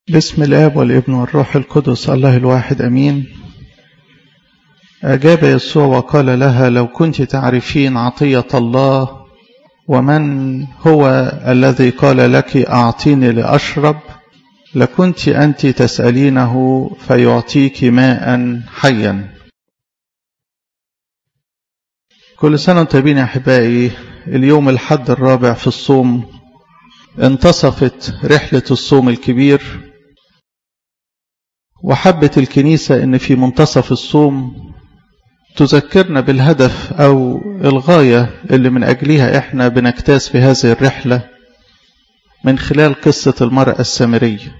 بسم الآب والابن والروح القدس الله الواحد أمين أجاب يسوع وقال لها لو كنت تعرفين عطية الله ومن هو الذي قال لك أعطيني لأشرب لكنت أنت تسألينه فيعطيك ماء حيا كل سنة وانتم طيبين يا أحبائي اليوم الحد الرابع في الصوم انتصفت رحلة الصوم الكبير وحبت الكنيسة ان في منتصف الصوم تذكرنا بالهدف او الغاية اللي من اجلها احنا بنجتاز في هذه الرحلة من خلال قصة المرأة السامرية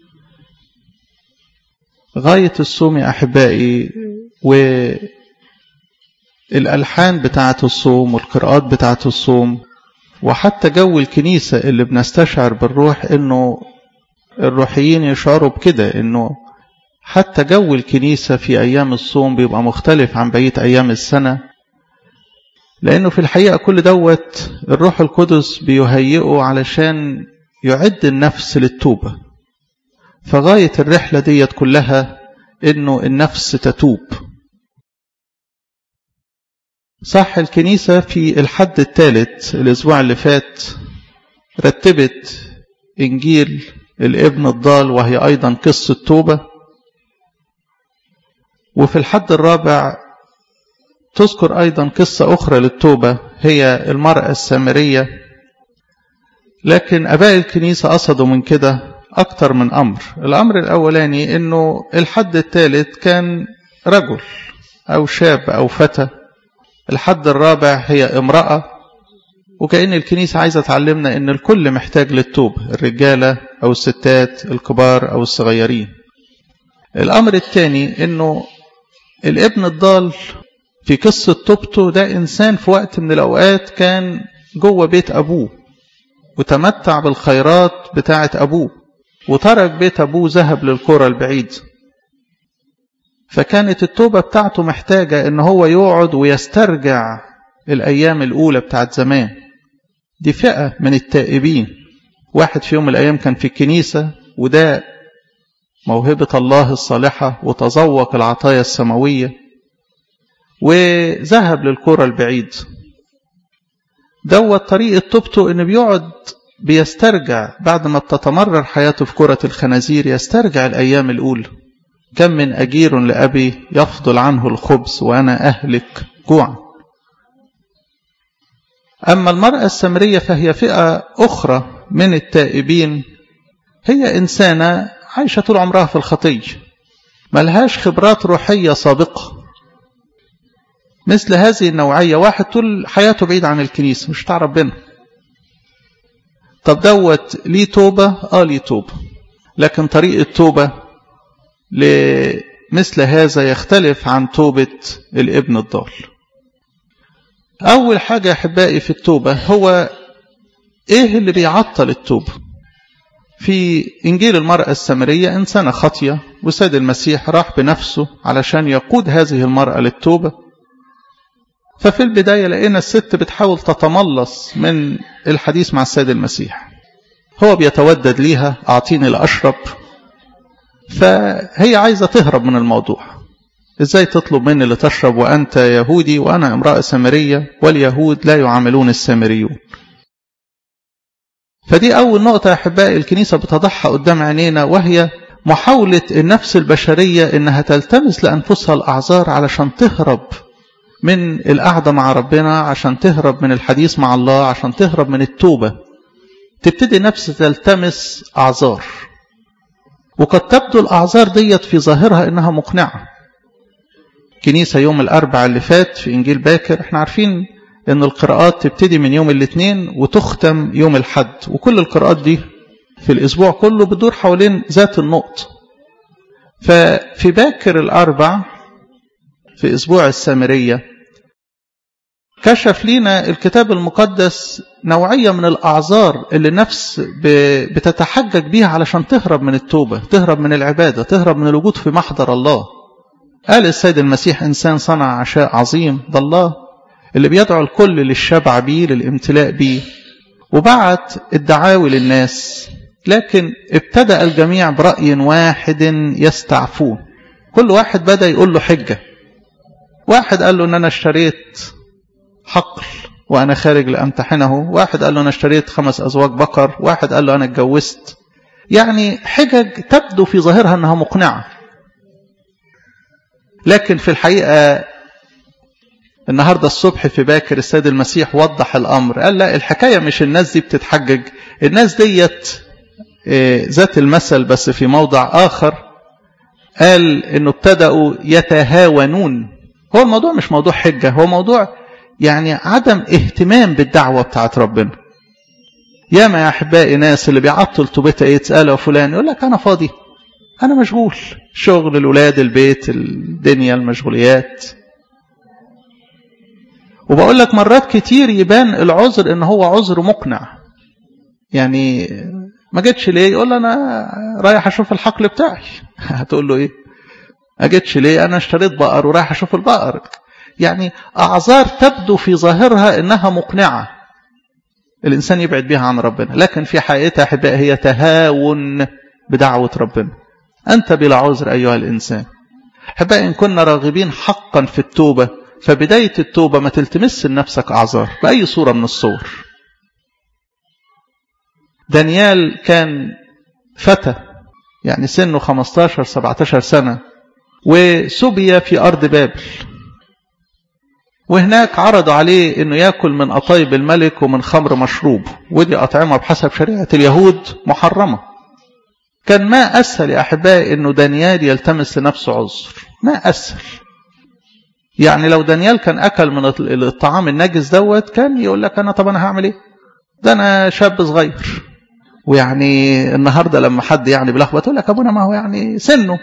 غاية الصوم يا احبائي والالحان بتاعة الصوم والقراءات بتاعة الصوم وحتى جو الكنيسة اللي بنستشعر بالروح انه الروحيين يشعروا بكده انه حتى جو الكنيسة في أيام الصوم بيبقى مختلف عن بقية أيام السنة لأنه في الحقيقة كل دوت الروح القدس بيهيئه علشان يعد النفس للتوبة فغاية الرحلة ديت كلها إنه النفس تتوب صح الكنيسة في الحد الثالث الأسبوع اللي فات رتبت إنجيل الابن الضال وهي أيضا قصة توبة وفي الحد الرابع تذكر أيضا قصة أخرى للتوبة هي المرأة السامرية لكن أباء الكنيسة قصدوا من كده أكتر من أمر الأمر الأولاني أنه الحد الثالث كان رجل أو شاب أو فتى الحد الرابع هي امرأة وكأن الكنيسة عايزة تعلمنا أن الكل محتاج للتوبة الرجالة أو الستات الكبار أو الصغيرين الأمر الثاني أنه الابن الضال في قصة توبته ده إنسان في وقت من الأوقات كان جوه بيت أبوه وتمتع بالخيرات بتاعة أبوه وترك بيت أبوه ذهب للقرى البعيد فكانت التوبة بتاعته محتاجة إن هو يقعد ويسترجع الأيام الأولى بتاعت زمان دي فئة من التائبين واحد في يوم من الأيام كان في الكنيسة وده موهبة الله الصالحة وتذوق العطايا السماوية وذهب للقرى البعيد دوت طريقة توبته إن بيقعد بيسترجع بعد ما بتتمرر حياته في كرة الخنازير يسترجع الأيام الأولى كم من أجير لأبي يفضل عنه الخبز وأنا أهلك جوعا أما المرأة السمرية فهي فئة أخرى من التائبين هي إنسانة عايشة طول عمرها في الخطية ملهاش خبرات روحية سابقة مثل هذه النوعية واحد طول حياته بعيد عن الكنيسة مش بتاع ربنا طب دوت ليه توبة اه ليه توبة لكن طريق التوبة لمثل هذا يختلف عن توبة الابن الضال أول حاجة يا أحبائي في التوبة هو إيه اللي بيعطل التوبة في إنجيل المرأة السامرية إنسانة خطية وسيد المسيح راح بنفسه علشان يقود هذه المرأة للتوبة ففي البداية لقينا الست بتحاول تتملص من الحديث مع السيد المسيح هو بيتودد ليها أعطيني لأشرب فهي عايزة تهرب من الموضوع ازاي تطلب مني لتشرب وأنت يهودي وأنا امرأة سامرية واليهود لا يعاملون السامريون فدي أول نقطة يا أحبائي الكنيسة بتضعها قدام عينينا وهي محاولة النفس البشرية إنها تلتمس لأنفسها الأعذار علشان تهرب من القعدة مع ربنا عشان تهرب من الحديث مع الله عشان تهرب من التوبة تبتدي نفس تلتمس أعذار وقد تبدو الأعذار ديت في ظاهرها إنها مقنعة كنيسة يوم الأربع اللي فات في إنجيل باكر احنا عارفين ان القراءات تبتدي من يوم الاثنين وتختم يوم الحد وكل القراءات دي في الاسبوع كله بتدور حوالين ذات النقط ففي باكر الاربع في اسبوع السامريه كشف لنا الكتاب المقدس نوعيه من الاعذار اللي النفس بتتحجج بيها علشان تهرب من التوبه تهرب من العباده تهرب من الوجود في محضر الله قال السيد المسيح انسان صنع عشاء عظيم ده الله اللي بيدعو الكل للشبع بيه للامتلاء بيه وبعت الدعاوي للناس لكن ابتدأ الجميع برأي واحد يستعفون كل واحد بدأ يقول له حجة واحد قال له ان انا اشتريت حقل وانا خارج لامتحنه واحد قال له انا اشتريت خمس ازواج بقر واحد قال له انا اتجوزت يعني حجج تبدو في ظاهرها انها مقنعة لكن في الحقيقة النهاردة الصبح في باكر السيد المسيح وضح الأمر قال لا الحكاية مش الناس دي بتتحجج الناس ديت ذات المثل بس في موضع آخر قال انه ابتدأوا يتهاونون هو الموضوع مش موضوع حجة هو موضوع يعني عدم اهتمام بالدعوة بتاعت ربنا ياما يا أحبائي ناس اللي بيعطل طوبتها ايه تسأله فلان يقول لك أنا فاضي أنا مشغول شغل الولاد البيت الدنيا المشغوليات وبقول لك مرات كتير يبان العذر ان هو عذر مقنع يعني ما جيتش ليه يقول له انا رايح اشوف الحقل بتاعي هتقول له ايه ما جيتش ليه انا اشتريت بقر ورايح اشوف البقر يعني اعذار تبدو في ظاهرها انها مقنعه الانسان يبعد بها عن ربنا لكن في حقيقتها احبائي هي تهاون بدعوه ربنا انت بلا عذر ايها الانسان احبائي ان كنا راغبين حقا في التوبه فبدايه التوبه ما تلتمس لنفسك اعذار باي صوره من الصور دانيال كان فتى يعني سنه 15 17 سنة وسبي في أرض بابل وهناك عرضوا عليه أنه يأكل من أطايب الملك ومن خمر مشروب ودي أطعمة بحسب شريعة اليهود محرمة كان ما أسهل يا أحبائي أنه دانيال يلتمس لنفسه عذر ما أسهل يعني لو دانيال كان أكل من الطعام النجس دوت كان يقول لك أنا طب أنا هعمل إيه ده أنا شاب صغير ويعني النهارده لما حد يعني بيلخبط يقول لك ابونا ما هو يعني سنه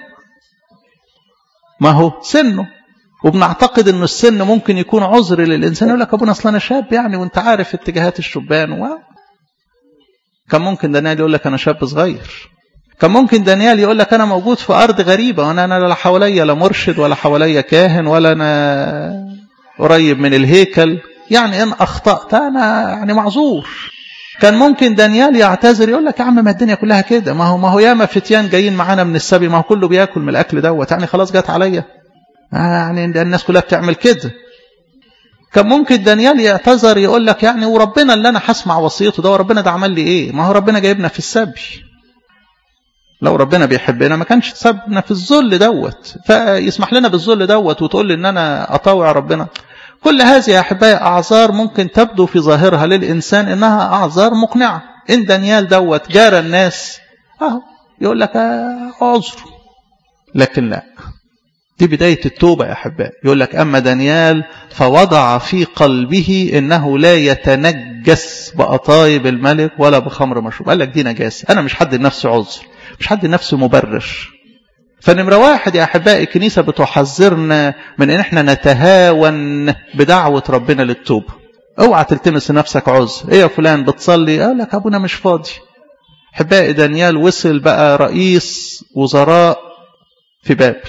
ما هو سنه وبنعتقد انه السن ممكن يكون عذر للانسان يقول لك ابونا اصل انا شاب يعني وانت عارف اتجاهات الشبان و كان ممكن دانيال يقول لك انا شاب صغير كان ممكن دانيال يقول لك انا موجود في ارض غريبه وانا انا لا حواليا لا مرشد ولا حواليا كاهن ولا انا قريب من الهيكل يعني ان اخطات انا يعني معذور كان ممكن دانيال يعتذر يقول لك يا عم ما الدنيا كلها كده ما هو ما هو ياما فتيان جايين معانا من السبي ما هو كله بياكل من الاكل دوت يعني خلاص جت عليا يعني الناس كلها بتعمل كده كان ممكن دانيال يعتذر يقول لك يعني وربنا اللي انا هسمع وصيته ده وربنا ده عمل لي ايه ما هو ربنا جايبنا في السبي لو ربنا بيحبنا ما كانش سابنا في الذل دوت فيسمح لنا بالذل دوت وتقول لي ان انا اطاوع ربنا كل هذه يا أحبائي أعذار ممكن تبدو في ظاهرها للإنسان إنها أعذار مقنعة إن دانيال دوت جار الناس أهو يقول لك عذر لكن لا دي بداية التوبة يا أحبائي يقول لك أما دانيال فوضع في قلبه إنه لا يتنجس بأطايب الملك ولا بخمر مشروب قال لك دي نجاسة أنا مش حد نفسه عذر مش حد نفسه مبرر فنمرة واحد يا أحبائي الكنيسة بتحذرنا من إن إحنا نتهاون بدعوة ربنا للتوبة اوعى تلتمس نفسك عذر ايه يا فلان بتصلي قال لك ابونا مش فاضي احبائي دانيال وصل بقى رئيس وزراء في بابل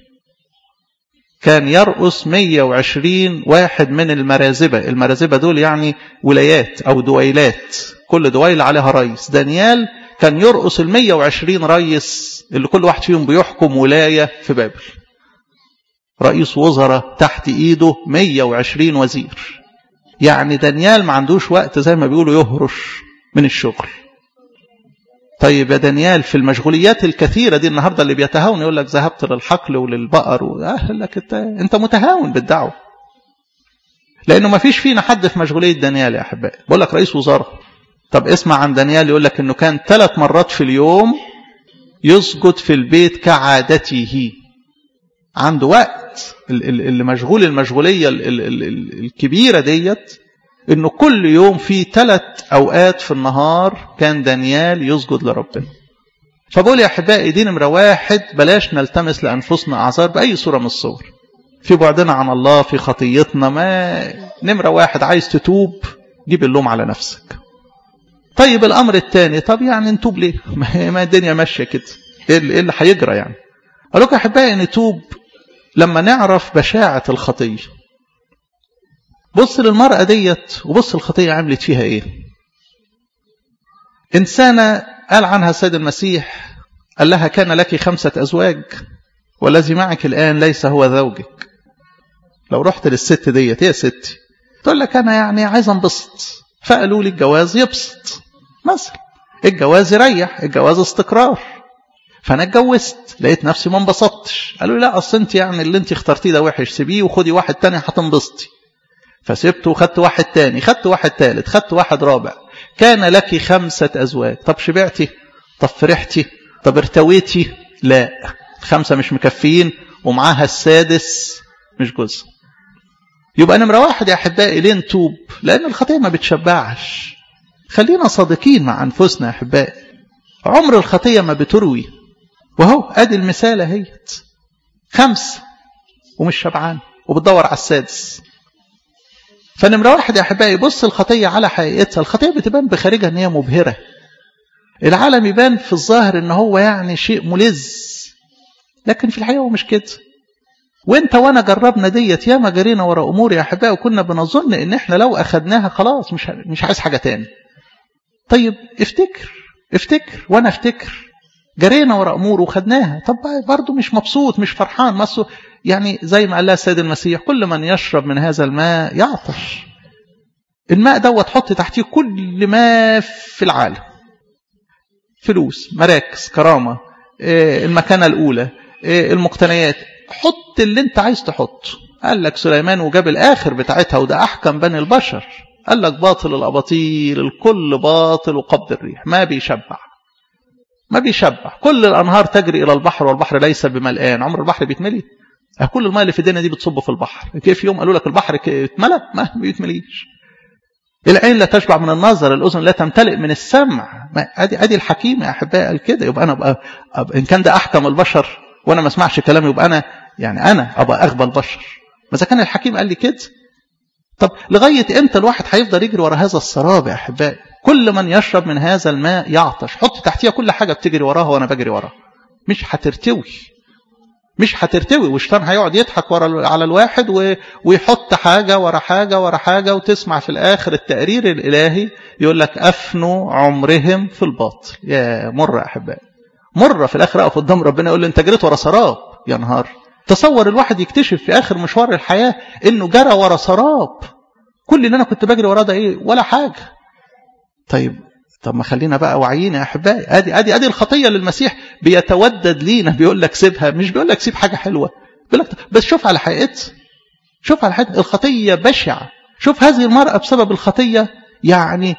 كان يرأس 120 واحد من المرازبة المرازبة دول يعني ولايات أو دويلات كل دويلة عليها رئيس دانيال كان يرأس ال 120 رئيس اللي كل واحد فيهم بيحكم ولاية في بابل رئيس وزراء تحت ايده 120 وزير يعني دانيال ما عندوش وقت زي ما بيقولوا يهرش من الشغل طيب يا دانيال في المشغوليات الكثيرة دي النهاردة اللي بيتهاون يقول لك ذهبت للحقل وللبقر وأهل لك انت, انت متهاون بالدعوة لأنه ما فيش فينا حد في مشغولية دانيال يا أحبائي بقول لك رئيس وزارة طب اسمع عن دانيال يقول لك انه كان ثلاث مرات في اليوم يسجد في البيت كعادته عنده وقت اللي مشغول المشغولية الكبيرة ديت انه كل يوم في ثلاث اوقات في النهار كان دانيال يسجد لربنا فبقول يا احبائي دي نمره واحد بلاش نلتمس لانفسنا اعذار باي صوره من الصور في بعدنا عن الله في خطيتنا ما نمره واحد عايز تتوب جيب اللوم على نفسك طيب الامر الثاني طب يعني نتوب ليه ما الدنيا ماشيه كده ايه اللي هيجرى يعني قال لكم احبائي نتوب لما نعرف بشاعه الخطيه بص للمرأة ديت وبص الخطية عملت فيها ايه إنسانة قال عنها السيد المسيح قال لها كان لك خمسة أزواج والذي معك الآن ليس هو زوجك لو رحت للست ديت هي ستي تقول لك أنا يعني عايز انبسط فقالوا لي الجواز يبسط مثلا الجواز يريح الجواز استقرار فانا اتجوزت لقيت نفسي ما انبسطتش قالوا لي لا اصل انت يعني اللي انت اخترتيه ده وحش سيبيه وخدي واحد تاني هتنبسطي فسبته وخدت واحد تاني خدت واحد تالت خدت واحد رابع كان لك خمسة أزواج طب شبعتي طب فرحتي طب ارتويتي لا الخمسة مش مكفيين ومعاها السادس مش جزء يبقى نمرة واحد يا أحبائي ليه نتوب لأن الخطية ما بتشبعش خلينا صادقين مع أنفسنا يا أحبائي عمر الخطية ما بتروي وهو ادي المثال اهيت خمسة ومش شبعان وبتدور على السادس فنمرة واحد يا أحبائي بص الخطية على حقيقتها الخطية بتبان بخارجها أن هي مبهرة العالم يبان في الظاهر أن هو يعني شيء ملذ لكن في الحقيقة هو مش كده وانت وانا جربنا ديت ياما جرينا ورا امور يا احبائي وكنا بنظن ان احنا لو اخدناها خلاص مش مش عايز حاجه تاني طيب افتكر افتكر وانا افتكر جرينا ورا امور وخدناها طب برضه مش مبسوط مش فرحان مصو يعني زي ما قال لها السيد المسيح كل من يشرب من هذا الماء يعطش الماء دوت حط تحتيه كل ما في العالم فلوس مراكز كرامه المكانه الاولى المقتنيات حط اللي انت عايز تحطه قال لك سليمان وجاب الاخر بتاعتها وده احكم بني البشر قال لك باطل الاباطيل الكل باطل وقبض الريح ما بيشبع ما بيشبع كل الانهار تجري الى البحر والبحر ليس بملآن عمر البحر بيتملي كل الماء اللي في الدنيا دي بتصب في البحر كيف يوم قالوا لك البحر اتملى ما بيتمليش العين لا تشبع من النظر الاذن لا تمتلئ من السمع ادي ادي الحكيم يا احبائي قال كده يبقى انا ابقى, أبقى ان كان ده احكم البشر وانا ما اسمعش كلامه يبقى انا يعني انا ابقى اغبى البشر ما اذا كان الحكيم قال لي كده طب لغايه امتى الواحد هيفضل يجري ورا هذا السراب يا احبائي كل من يشرب من هذا الماء يعطش حط تحتيها كل حاجه بتجري وراها وانا بجري وراها مش هترتوي مش هترتوي والشيطان هيقعد يضحك ورا على الواحد و... ويحط حاجه ورا حاجه ورا حاجه وتسمع في الاخر التقرير الالهي يقول لك افنوا عمرهم في الباطل يا مره يا احبائي مره في الاخر اقف قدام ربنا يقول له انت جريت ورا سراب يا نهار تصور الواحد يكتشف في اخر مشوار الحياه انه جرى ورا سراب كل اللي انا كنت بجري وراه ده ايه ولا حاجه طيب طب ما خلينا بقى واعيين يا احبائي ادي ادي ادي الخطيه للمسيح بيتودد لينا بيقول لك سيبها مش بيقول لك سيب حاجه حلوه بيقول لك بس شوف على حقيقتها شوف على حقيقتها الخطيه بشعه شوف هذه المراه بسبب الخطيه يعني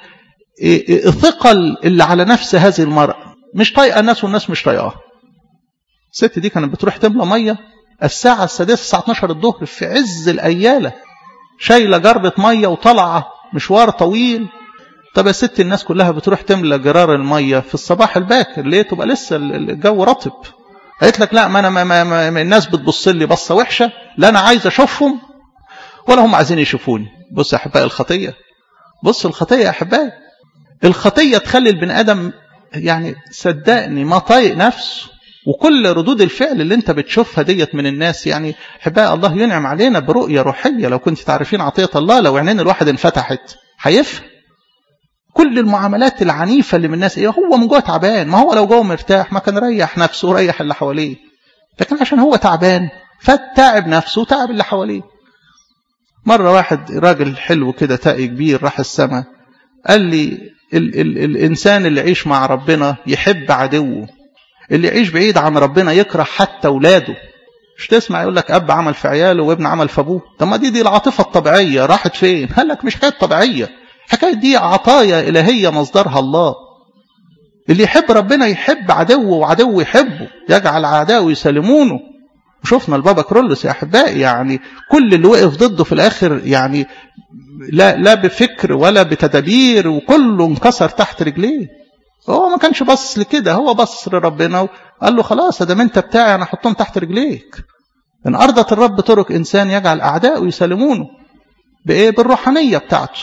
الثقل اللي على نفس هذه المراه مش طايقه الناس والناس مش طايقاها الست دي كانت بتروح تملى ميه الساعه السادسه الساعه 12 الظهر في عز الاياله شايله جربه ميه وطالعه مشوار طويل طب يا ست الناس كلها بتروح تملى جرار الميه في الصباح الباكر ليه تبقى لسه الجو رطب قالت لك لا ما انا ما ما ما الناس بتبص لي بصه وحشه لا انا عايز اشوفهم ولا هم عايزين يشوفوني بص يا احبائي الخطيه بص الخطيه يا احبائي الخطيه تخلي البني ادم يعني صدقني ما طايق نفسه وكل ردود الفعل اللي انت بتشوفها ديت من الناس يعني احبائي الله ينعم علينا برؤيه روحيه لو كنت تعرفين عطيه الله لو عينين الواحد انفتحت هيفهم كل المعاملات العنيفة اللي من الناس ايه هو من جوه تعبان ما هو لو جوه مرتاح ما كان ريح نفسه وريح اللي حواليه لكن عشان هو تعبان فتعب نفسه وتعب اللي حواليه مرة واحد راجل حلو كده تقي كبير راح السماء قال لي ال ال الإنسان اللي يعيش مع ربنا يحب عدوه اللي يعيش بعيد عن ربنا يكره حتى ولاده مش تسمع يقول لك أب عمل في عياله وابن عمل في أبوه طب ما دي دي العاطفة الطبيعية راحت فين قال لك مش حكاية طبيعية الحكاية دي عطايا إلهية مصدرها الله اللي يحب ربنا يحب عدوه وعدوه يحبه يجعل عداوه يسلمونه وشفنا البابا كرولوس يا أحبائي يعني كل اللي وقف ضده في الآخر يعني لا, لا بفكر ولا بتدابير وكله انكسر تحت رجليه هو ما كانش بص لكده هو بص لربنا وقال له خلاص ده انت بتاعي انا احطهم تحت رجليك ان ارضت الرب طرق انسان يجعل اعدائه يسلمونه بايه بالروحانيه بتاعته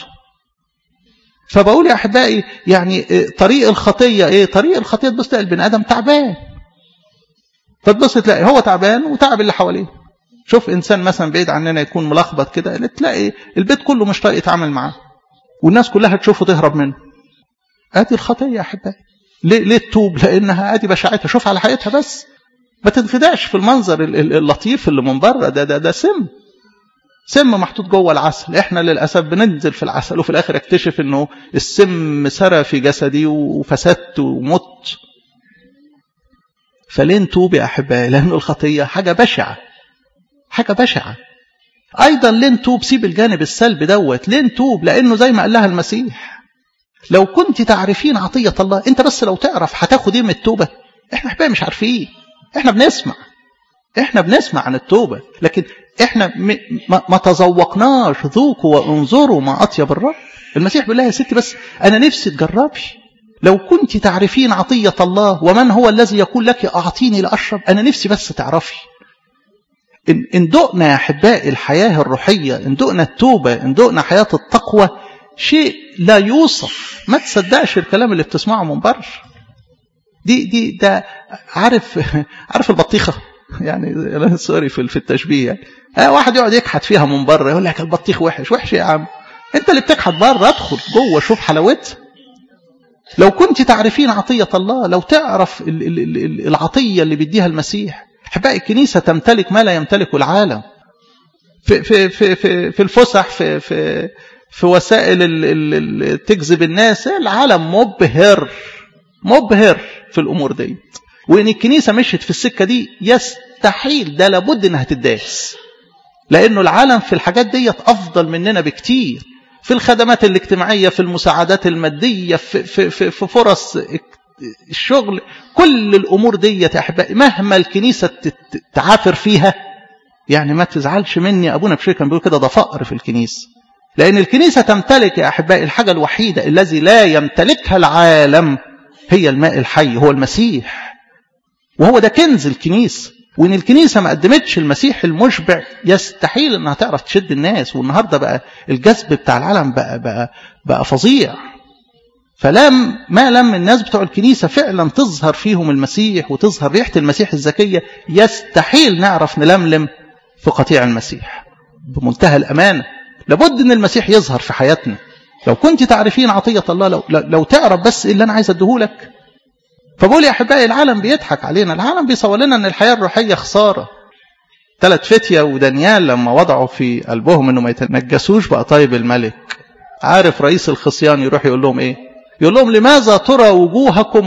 فبقول يا احبائي يعني طريق الخطيه ايه طريق الخطيه تبص تلاقي البني ادم تعبان فتبص تلاقي هو تعبان وتعب اللي حواليه شوف انسان مثلا بعيد عننا يكون ملخبط كده تلاقي البيت كله مش طايق يتعامل معاه والناس كلها تشوفه تهرب منه ادي الخطيه يا احبائي ليه, ليه تتوب لانها ادي بشاعتها شوف على حقيقتها بس ما تنخدعش في المنظر اللطيف اللي من بره ده ده ده سم سم محطوط جوه العسل احنا للاسف بننزل في العسل وفي الاخر اكتشف انه السم سرى في جسدي وفسدت ومت فليه نتوب يا احبائي لان الخطيه حاجه بشعه حاجه بشعه ايضا ليه نتوب سيب الجانب السلبي دوت ليه نتوب لانه زي ما قال لها المسيح لو كنت تعرفين عطيه الله انت بس لو تعرف هتاخد ايه من التوبه احنا احبائي مش عارفين احنا بنسمع احنا بنسمع عن التوبه لكن احنا م... ما... ما تذوقناش ذوقوا وانظروا ما اطيب الرب المسيح بيقول لها يا ستي بس انا نفسي تجربي لو كنت تعرفين عطيه الله ومن هو الذي يقول لك اعطيني لاشرب انا نفسي بس تعرفي إن, إن دقنا يا أحبائي الحياة الروحية إن دقنا التوبة إن دقنا حياة التقوى شيء لا يوصف ما تصدقش الكلام اللي بتسمعه من بره دي دي ده عارف عارف البطيخة يعني سوري في في التشبيه يعني آه واحد يقعد يكحت فيها من بره يقول لك البطيخ وحش وحش يا عم انت اللي بتكحت بره ادخل جوه شوف حلاوتها لو كنت تعرفين عطية الله لو تعرف العطية اللي بيديها المسيح احبائي الكنيسه تمتلك ما لا يمتلكه العالم في في في في, في الفسح في في في وسائل اللي تجذب الناس العالم مبهر مبهر في الامور دي وان الكنيسه مشيت في السكه دي يستحيل ده لابد انها تداس لانه العالم في الحاجات ديت افضل مننا بكتير في الخدمات الاجتماعيه في المساعدات الماديه في في في, في فرص الشغل كل الامور دي يا احبائي مهما الكنيسه تعافر فيها يعني ما تزعلش مني ابونا بشير كان بيقول كده ده فقر في الكنيسه لان الكنيسه تمتلك يا احبائي الحاجه الوحيده الذي لا يمتلكها العالم هي الماء الحي هو المسيح وهو ده كنز الكنيسه وان الكنيسه ما قدمتش المسيح المشبع يستحيل انها تعرف تشد الناس والنهارده بقى الجذب بتاع العالم بقى بقى بقى فظيع فلم ما لم الناس بتوع الكنيسة فعلا تظهر فيهم المسيح وتظهر ريحة المسيح الزكية يستحيل نعرف نلملم في قطيع المسيح بمنتهى الأمانة لابد أن المسيح يظهر في حياتنا لو كنت تعرفين عطية الله لو, لو تعرف بس اللي أنا عايز أديهولك فبقول يا أحبائي العالم بيضحك علينا العالم بيصور لنا أن الحياة الروحية خسارة ثلاث فتية ودانيال لما وضعوا في قلبهم أنه ما يتنجسوش بقطايب الملك عارف رئيس الخصيان يروح يقول لهم إيه يقول لهم لماذا ترى وجوهكم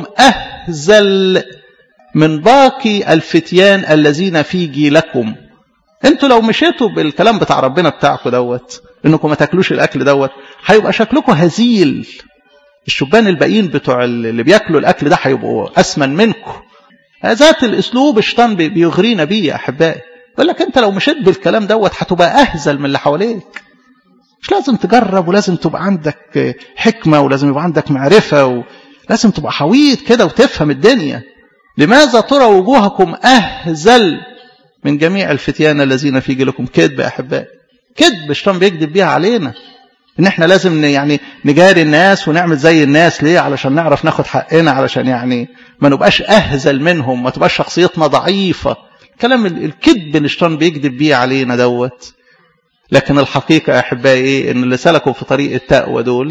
أهزل من باقي الفتيان الذين في جيلكم انتوا لو مشيتوا بالكلام بتاع ربنا بتاعكم دوت انكم ما تاكلوش الاكل دوت هيبقى شكلكم هزيل الشبان الباقيين بتوع اللي بياكلوا الاكل ده هيبقوا اسمن منكم ذات الاسلوب الشيطان بيغرينا بيه يا احبائي يقول لك انت لو مشيت بالكلام دوت هتبقى اهزل من اللي حواليك مش لازم تجرب ولازم تبقى عندك حكمة ولازم يبقى عندك معرفة ولازم تبقى حويط كده وتفهم الدنيا لماذا ترى وجوهكم أهزل من جميع الفتيان الذين في جيلكم كذب يا أحبائي كذب الشيطان بيكذب بيها علينا ان احنا لازم يعني نجاري الناس ونعمل زي الناس ليه علشان نعرف ناخد حقنا علشان يعني ما نبقاش اهزل منهم ما تبقاش شخصيتنا ضعيفة كلام الكذب اللي الشيطان بيكذب بيه علينا دوت لكن الحقيقة يا أحبائي إيه؟ إن اللي سلكوا في طريق التقوى دول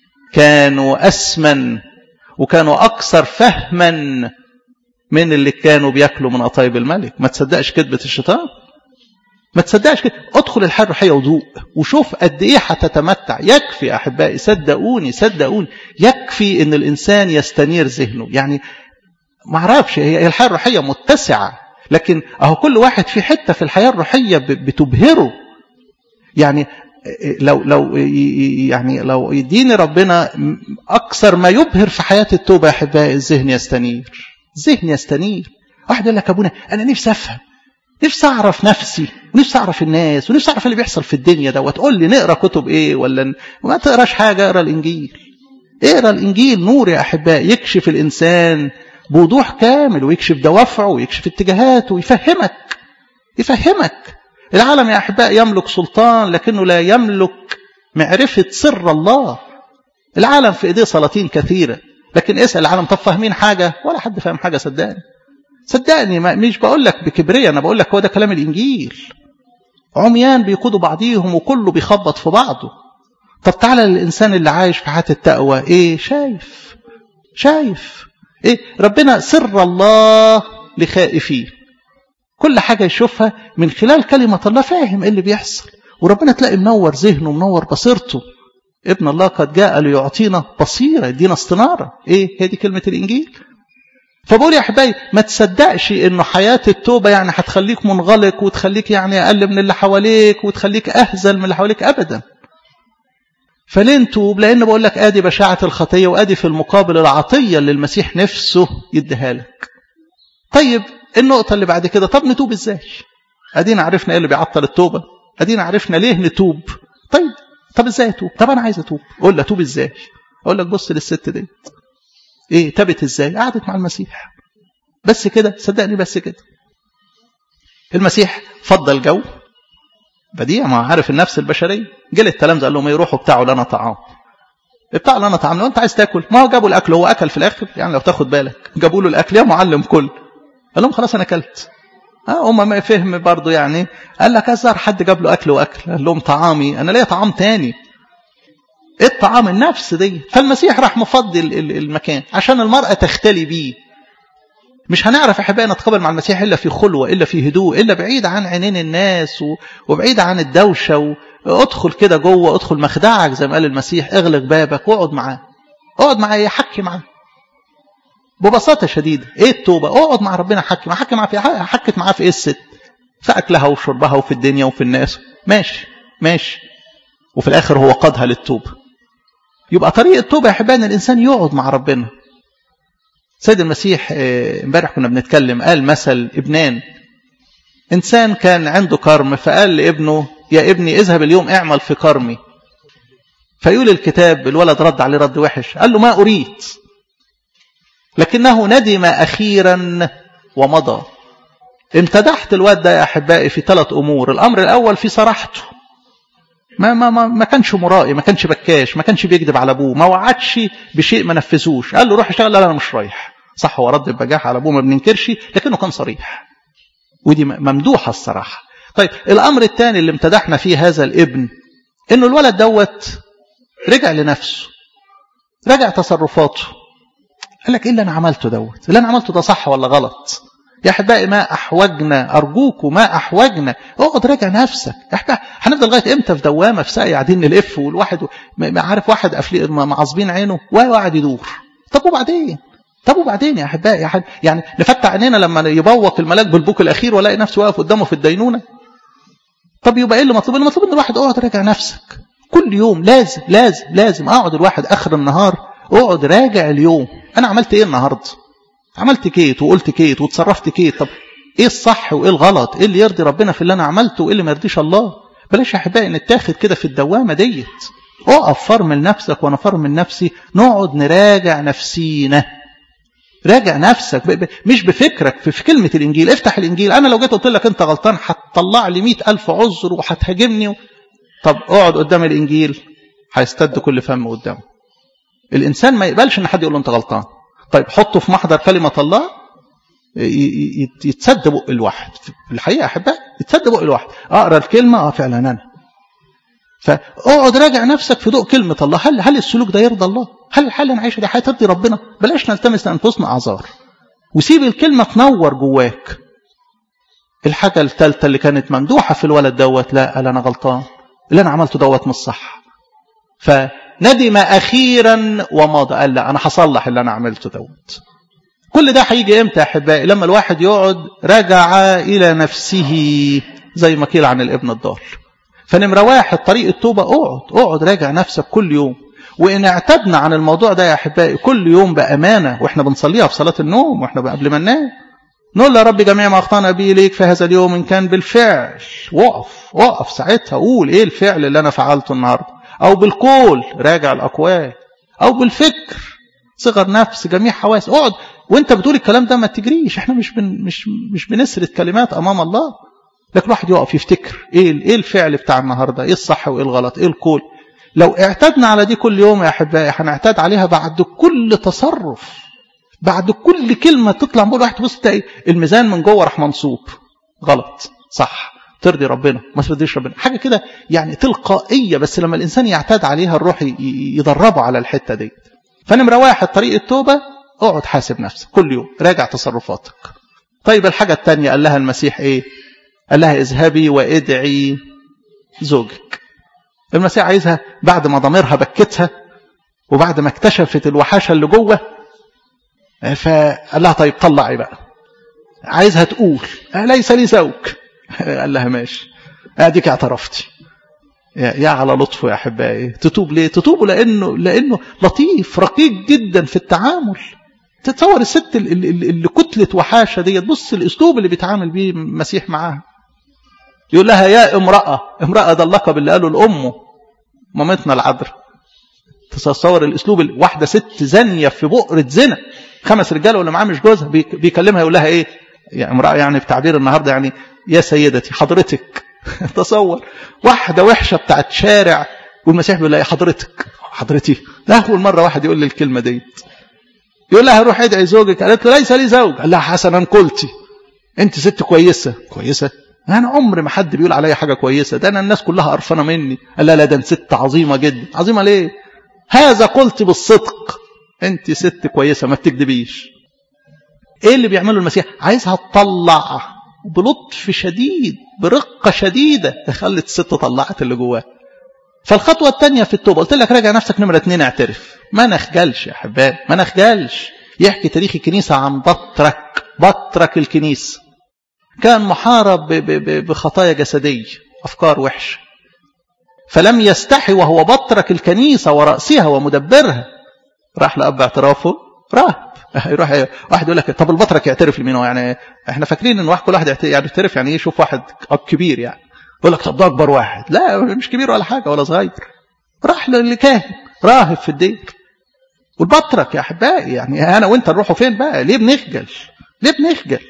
كانوا أسمن وكانوا أكثر فهما من اللي كانوا بياكلوا من قطايب الملك ما تصدقش كذبة الشيطان ما تصدقش كده ادخل الحياة الروحية وذوق وشوف قد ايه هتتمتع يكفي يا احبائي صدقوني صدقوني يكفي ان الانسان يستنير ذهنه يعني ما اعرفش هي الحياة الروحية متسعة لكن اهو كل واحد في حتة في الحياة الروحية بتبهره يعني لو لو يعني لو يديني ربنا اكثر ما يبهر في حياه التوبه يا احبائي الذهن يستنير الذهن يستنير واحد يقول لك ابونا انا نفسي افهم نفسي اعرف نفسي ونفسي اعرف الناس ونفسي اعرف اللي بيحصل في الدنيا ده وتقول لي نقرا كتب ايه ولا ما تقراش حاجه اقرا الانجيل اقرا الانجيل نور يا احبائي يكشف الانسان بوضوح كامل ويكشف دوافعه ويكشف اتجاهاته ويفهمك يفهمك العالم يا أحباء يملك سلطان لكنه لا يملك معرفة سر الله العالم في إيديه سلاطين كثيرة لكن اسأل العالم طب فاهمين حاجة ولا حد فاهم حاجة صدقني صدقني ما مش بقول لك بكبرية أنا بقول لك هو ده كلام الإنجيل عميان بيقودوا بعضيهم وكله بيخبط في بعضه طب تعالى للإنسان اللي عايش في حياة التقوى إيه شايف شايف ايه ربنا سر الله لخائفيه كل حاجة يشوفها من خلال كلمة الله فاهم ايه اللي بيحصل وربنا تلاقي منور ذهنه منور بصيرته ابن الله قد جاء ليعطينا بصيرة يدينا استنارة ايه هي دي كلمة الانجيل فبقول يا احبائي ما تصدقش انه حياة التوبة يعني هتخليك منغلق وتخليك يعني اقل من اللي حواليك وتخليك اهزل من اللي حواليك ابدا فليه نتوب لان بقول لك ادي بشاعة الخطية وادي في المقابل العطية اللي المسيح نفسه يديها لك طيب النقطة اللي بعد كده طب نتوب ازاي ادينا عرفنا ايه اللي بيعطل التوبة ادينا عرفنا ليه نتوب طيب طب ازاي اتوب طب انا عايز اتوب قول لي اتوب ازاي اقول لك بص للست دي ايه تبت ازاي قعدت مع المسيح بس كده صدقني بس كده المسيح فضل جو بديع ما عارف النفس البشريه جه التلامذه قال لهم يروحوا بتاعوا لنا طعام بتاع لنا طعام لو انت عايز تاكل ما هو جابوا الاكل هو اكل في الاخر يعني لو تاخد بالك جابوا له الاكل يا معلم كل قال لهم خلاص انا اكلت ها هم ما فهم برضه يعني قال لك ازهر حد جاب له اكل واكل قال لهم طعامي انا ليا طعام تاني ايه الطعام النفس دي فالمسيح راح مفضل المكان عشان المرأة تختلي بيه مش هنعرف يا حبايبي نتقابل مع المسيح الا في خلوه الا في هدوء الا بعيد عن عينين الناس وبعيد عن الدوشه ادخل كده جوه ادخل مخدعك زي ما قال المسيح اغلق بابك واقعد معاه اقعد معاه يحكي معاه ببساطه شديده ايه التوبه اقعد مع ربنا حكي معاه حكي معاه في حكت معاه في ايه الست في اكلها وشربها وفي الدنيا وفي الناس ماشي ماشي وفي الاخر هو قادها للتوبه يبقى طريق التوبه يا حبايبي الانسان يقعد مع ربنا سيد المسيح امبارح كنا بنتكلم قال مثل ابنان انسان كان عنده كرم فقال لابنه يا ابني اذهب اليوم اعمل في كرمي فيقول الكتاب الولد رد عليه رد وحش قال له ما اريد لكنه ندم اخيرا ومضى امتدحت الواد ده يا احبائي في ثلاث امور الامر الاول في صراحته ما ما ما ما كانش مرائي ما كانش بكاش ما كانش بيكذب على ابوه ما وعدش بشيء ما نفذوش قال له روح اشتغل لا انا مش رايح صح هو رد ببجاحه على ابوه ما بننكرش لكنه كان صريح ودي ممدوحه الصراحه طيب الامر الثاني اللي امتدحنا فيه هذا الابن انه الولد دوت رجع لنفسه رجع تصرفاته قال لك ايه اللي انا عملته دوت اللي انا عملته ده صح ولا غلط يا احبائي ما احوجنا ارجوكم ما احوجنا اقعد راجع نفسك احنا هنفضل لغايه امتى في دوامه في ساقي قاعدين نلف والواحد ما عارف واحد قافل معصبين عينه وقاعد يدور طب وبعدين طب وبعدين يا احبائي يا حد يعني نفتح عينينا لما يبوق الملاك بالبوك الاخير والاقي نفسي واقف قدامه في الدينونه طب يبقى ايه اللي مطلوب اللي مطلوب ان الواحد اقعد راجع نفسك كل يوم لازم لازم لازم اقعد الواحد اخر النهار اقعد راجع اليوم انا عملت ايه النهارده عملت كيت وقلت كيت وتصرفت كيت طب ايه الصح وايه الغلط ايه اللي يرضي ربنا في اللي انا عملته وايه اللي ما يرضيش الله بلاش يا احبائي نتاخد كده في الدوامه ديت اقف فرمل نفسك وانا فرمل نفسي نقعد نراجع نفسينا راجع نفسك ب... ب... مش بفكرك في... في كلمة الإنجيل افتح الإنجيل أنا لو جيت قلت لك أنت غلطان هتطلع لي مئة ألف عذر وهتهاجمني و... طب اقعد قدام الإنجيل هيستد كل فم قدامه الإنسان ما يقبلش إن حد يقول له أنت غلطان طيب حطه في محضر كلمة الله يتسد بق الواحد في الحقيقة أحبائي يتسد بق الواحد أقرأ الكلمة أه فعلا أنا فاقعد راجع نفسك في ضوء كلمة الله هل هل السلوك ده يرضى الله هل الحال اللي انا عايشه دي حياه ترضي ربنا بلاش نلتمس لانفسنا اعذار وسيب الكلمه تنور جواك الحاجه الثالثه اللي كانت ممدوحه في الولد دوت لا قال انا غلطان اللي انا عملته دوت مش صح فندم اخيرا ومضى قال لا انا هصلح اللي انا عملته دوت كل ده هيجي امتى يا احبائي لما الواحد يقعد رجع الى نفسه زي ما قيل عن الابن الضال فنمره واحد طريق التوبه اقعد اقعد راجع نفسك كل يوم وإن اعتدنا عن الموضوع ده يا أحبائي كل يوم بأمانة وإحنا بنصليها في صلاة النوم وإحنا قبل ما ننام نقول يا رب جميع ما أخطأنا به ليك في هذا اليوم إن كان بالفعل وقف وقف ساعتها قول إيه الفعل اللي أنا فعلته النهاردة أو بالقول راجع الأقوال أو بالفكر صغر نفس جميع حواس اقعد وانت بتقول الكلام ده ما تجريش احنا مش بن مش مش بنسرد كلمات امام الله لكن الواحد يقف يفتكر ايه ايه الفعل بتاع النهارده ايه الصح وايه الغلط ايه القول لو اعتدنا على دي كل يوم يا احبائي هنعتاد عليها بعد كل تصرف بعد كل كلمه تطلع من واحد تبص تلاقي الميزان من جوه راح منصوب غلط صح ترضي ربنا ما ترضيش ربنا حاجه كده يعني تلقائيه بس لما الانسان يعتاد عليها الروح يدربه على الحته دي فنمره واحد طريق التوبه اقعد حاسب نفسك كل يوم راجع تصرفاتك طيب الحاجة الثانية قال لها المسيح ايه قال لها اذهبي وادعي زوجك المسيح عايزها بعد ما ضميرها بكتها وبعد ما اكتشفت الوحاشة اللي جوه فقال لها طيب طلعي بقى عايزها تقول ليس لي زوج قال لها ماشي اديك اعترفتي يا على لطفه يا احبائي تتوب ليه تتوبوا لانه لانه لطيف رقيق جدا في التعامل تتصور الست اللي, اللي كتلة وحاشة ديت بص الاسلوب اللي بيتعامل بيه المسيح معاها يقول لها يا امرأة امرأة ده اللقب اللي قاله لأمه مامتنا العذراء تصور الاسلوب واحدة ست زانية في بؤرة زنا خمس رجاله واللي معاه مش جوزها بيكلمها يقول لها ايه يعني امرأة يعني بتعبير النهاردة يعني يا سيدتي حضرتك تصور واحدة وحشة بتاعت شارع والمسيح بيقول لها حضرتك حضرتي ده أول مرة واحد يقول لي الكلمة ديت يقول لها روح ادعي زوجك قالت له ليس لي زوج قال لها حسنا قلتي انت ست كويسة كويسة انا عمر ما حد بيقول عليا حاجة كويسة ده انا الناس كلها قرفانة مني قال لا لا ده انت ست عظيمة جدا عظيمة ليه هذا قلت بالصدق انت ست كويسة ما بتكذبيش ايه اللي بيعمله المسيح عايزها تطلع بلطف شديد برقة شديدة خلت الست طلعت اللي جواها فالخطوة الثانية في التوبة قلت لك راجع نفسك نمرة اتنين اعترف ما نخجلش يا حباب ما نخجلش يحكي تاريخ الكنيسة عن بطرك بطرك الكنيسة كان محارب بخطايا جسدية أفكار وحشة فلم يستحي وهو بطرك الكنيسة ورأسها ومدبرها راح لأب اعترافه راهب يروح واحد يقول لك طب البطرك يعترف لمين هو يعني احنا فاكرين ان واحد كل واحد يعترف يعني يشوف واحد اب كبير يعني يقول لك طب ده اكبر واحد لا مش كبير ولا حاجه ولا صغير راح للكاهن راهب في الدين والبطرك يا احبائي يعني انا وانت نروحوا فين بقى ليه بنخجل ليه بنخجل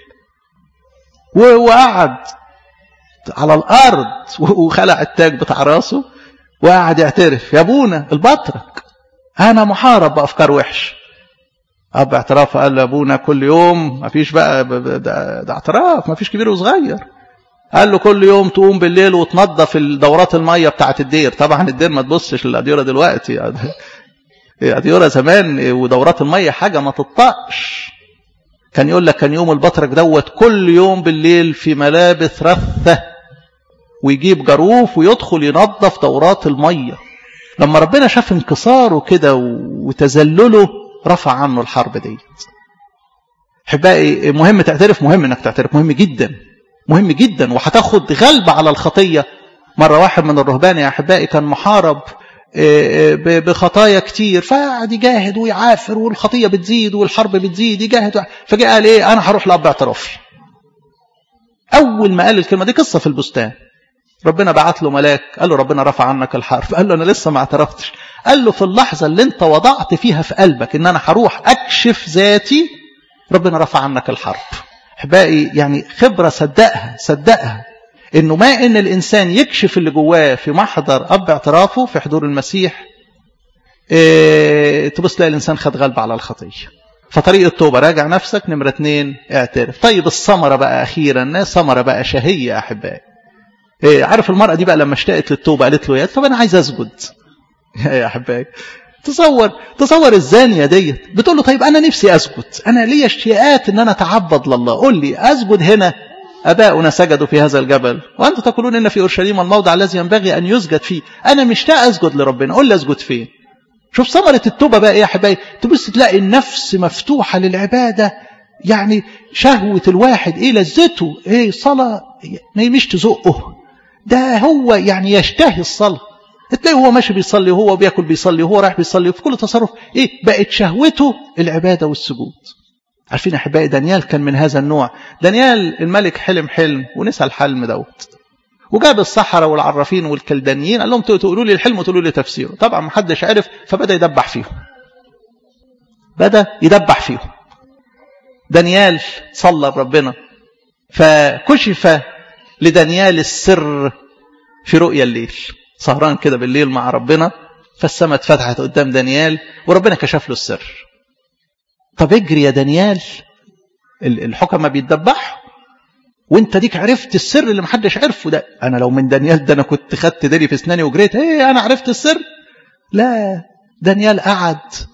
وقعد على الارض وخلع التاج بتاع راسه وقعد يعترف يا ابونا البطرك انا محارب بافكار وحش اب اعتراف قال لابونا كل يوم ما فيش بقى ده, ده اعتراف ما فيش كبير وصغير قال له كل يوم تقوم بالليل وتنظف الدورات الميه بتاعت الدير طبعا الدير ما تبصش للاديره دلوقتي الاديره زمان ودورات الميه حاجه ما تطقش كان يقول لك كان يوم البطرك دوت كل يوم بالليل في ملابس رثه ويجيب جاروف ويدخل ينظف دورات الميه لما ربنا شاف انكساره كده وتذلله رفع عنه الحرب دي احبائي مهم تعترف مهم انك تعترف مهم جدا مهم جدا وهتاخد غلبة على الخطية مرة واحد من الرهبان يا احبائي كان محارب بخطايا كتير فقعد يجاهد ويعافر والخطية بتزيد والحرب بتزيد يجاهد فجاء قال ايه انا هروح لاب اعترافي اول ما قال الكلمة دي قصة في البستان ربنا بعت له ملاك قال له ربنا رفع عنك الحرب قال له انا لسه ما اعترفتش قال له في اللحظة اللي انت وضعت فيها في قلبك ان انا هروح اكشف ذاتي ربنا رفع عنك الحرب احبائي يعني خبرة صدقها صدقها انه ما ان الانسان يكشف اللي جواه في محضر اب اعترافه في حضور المسيح اه تبص تلاقي الانسان خد غلبة على الخطية فطريق التوبة راجع نفسك نمرة اتنين اعترف طيب الثمرة بقى اخيرا ثمرة بقى شهية يا احبائي ايه عارف المرأة دي بقى لما اشتقت للتوبة قالت له يا طب انا عايز اسجد يا احبائي تصور تصور الزانيه ديت بتقول له طيب انا نفسي اسجد انا ليا اشتياقات ان انا اتعبد لله قول لي اسجد هنا اباؤنا سجدوا في هذا الجبل وانتم تقولون ان في اورشليم الموضع الذي ينبغي ان يسجد فيه انا مشتاق اسجد لربنا قول لي اسجد فين شوف ثمره التوبه بقى ايه يا حبايبي تبص تلاقي النفس مفتوحه للعباده يعني شهوه الواحد ايه لذته ايه صلاه مش تزقه ده هو يعني يشتهي الصلاه تلاقيه هو ماشي بيصلي وهو بياكل بيصلي وهو رايح بيصلي وفي كل تصرف ايه بقت شهوته العباده والسجود عارفين احبائي دانيال كان من هذا النوع دانيال الملك حلم حلم ونسى الحلم دوت وجاب السحرة والعرافين والكلدانيين قال لهم تقولوا لي الحلم وتقولوا لي تفسيره طبعا ما حدش عرف فبدا يدبح فيهم بدا يدبح فيهم دانيال صلى ربنا فكشف لدانيال السر في رؤيا الليل سهران كده بالليل مع ربنا فالسماء اتفتحت قدام دانيال وربنا كشف له السر طب اجري يا دانيال الحكمة بيتدبحوا وانت ديك عرفت السر اللي محدش عرفه ده انا لو من دانيال ده انا كنت خدت ديري في اسناني وجريت ايه انا عرفت السر لا دانيال قعد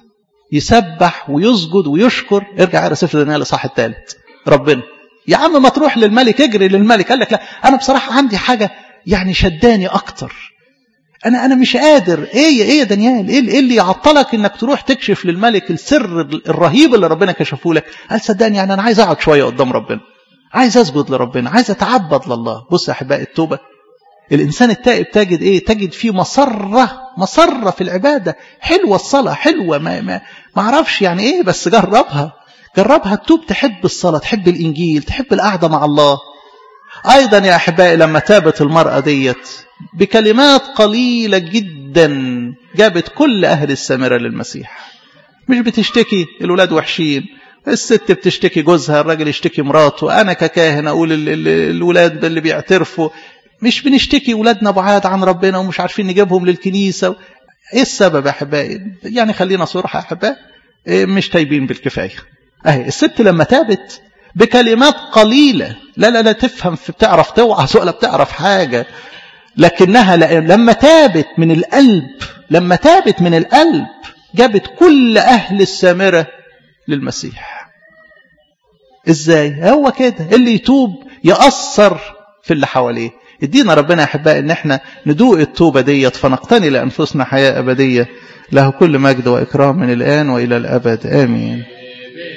يسبح ويسجد ويشكر ارجع اقرا سفر دانيال الاصحاح الثالث ربنا يا عم ما تروح للملك اجري للملك قال لك لا انا بصراحه عندي حاجه يعني شداني اكتر انا انا مش قادر ايه ايه يا دانيال ايه ايه اللي يعطلك انك تروح تكشف للملك السر الرهيب اللي ربنا كشفه لك قال صدقني يعني انا عايز اقعد شويه قدام ربنا عايز اسجد لربنا عايز اتعبد لله بص يا احبائي التوبه الانسان التائب تجد ايه تجد فيه مسره مسره في العباده حلوه الصلاه حلوه ما ما ما اعرفش يعني ايه بس جربها جربها تتوب تحب الصلاه تحب الانجيل تحب القعده مع الله ايضا يا احبائي لما تابت المراه ديت بكلمات قليله جدا جابت كل اهل السامره للمسيح مش بتشتكي الولاد وحشين الست بتشتكي جوزها الراجل يشتكي مراته انا ككاهن اقول ال ال الولاد اللي بيعترفوا مش بنشتكي ولادنا بعاد عن ربنا ومش عارفين نجيبهم للكنيسه ايه السبب يا احبائي يعني خلينا صراحه يا احبائي مش تايبين بالكفايه اهي الست لما تابت بكلمات قليله لا لا لا تفهم في بتعرف توعظ ولا بتعرف حاجه لكنها لما تابت من القلب لما تابت من القلب جابت كل اهل السامره للمسيح ازاي هو كده اللي يتوب يأثر في اللي حواليه ادينا ربنا يا احبائي ان احنا ندوق التوبه ديت فنقتني لانفسنا حياه ابديه له كل مجد واكرام من الان والى الابد امين